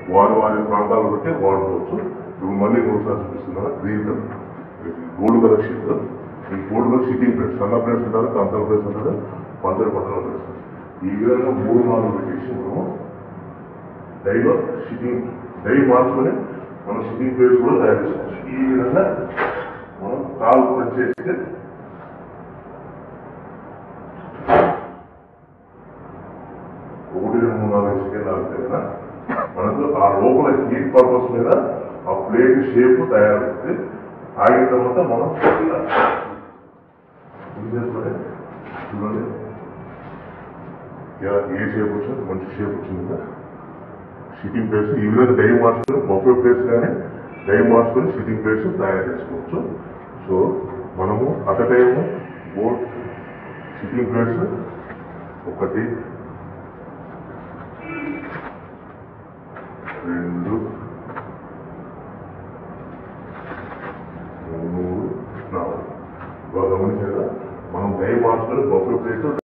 వారి వారి ప్రాంతాలను బట్టి వాడుకోవచ్చు ఇప్పుడు మళ్ళీ ఒకసారి చూపిస్తున్నా green colour gold colour sheet ఈ గోల్డ్ కలర్ షీటింగ్ ప్లేట్స్ సన్న ప్లేట్స్ ఉంటారు కంచల ప్లేట్స్ ఉంటారు పంచల పట్టణ ప్లేట్స్ ఈ విధంగా మూడు నాలుగు పెట్టేసి మనము డైలో షిట్టింగ్ డై మార్చుకొని మనం షిట్టింగ్ ప్లేట్స్ కూడా తయారు చేసుకోవచ్చు ఈ విధంగా మనం కాలు ప్రెస్ చేస్తే ఒకటి రెండు మూడు నాలుగు సెకండ్లు ఆగితే కదా మనకు ఆ లోపల హీట్ పర్పస్ మీద ఆ ప్లేట్ షేప్ తయారవుతుంది ఆగిన తర్వాత మనం ఇలా ఇది చేసుకొని చూడండి ఇలా ఏ షేప్ వచ్చింది మంచి షేప్ వచ్చింది కదా షిట్టింగ్ ప్లేట్స్ ఈ విధంగా డై మార్చుకొని బొఫే ప్లేట్స్ కానీ డై మార్చుకొని షిట్టింగ్ ప్లేట్స్ తయారు చేసుకోవచ్చు సో మనము at time both sheeting plates ఒకటి రెండు మూడు నాలుగు బాగా గమనించారా మనం డై మార్చుకొని బొఫే ప్లేట్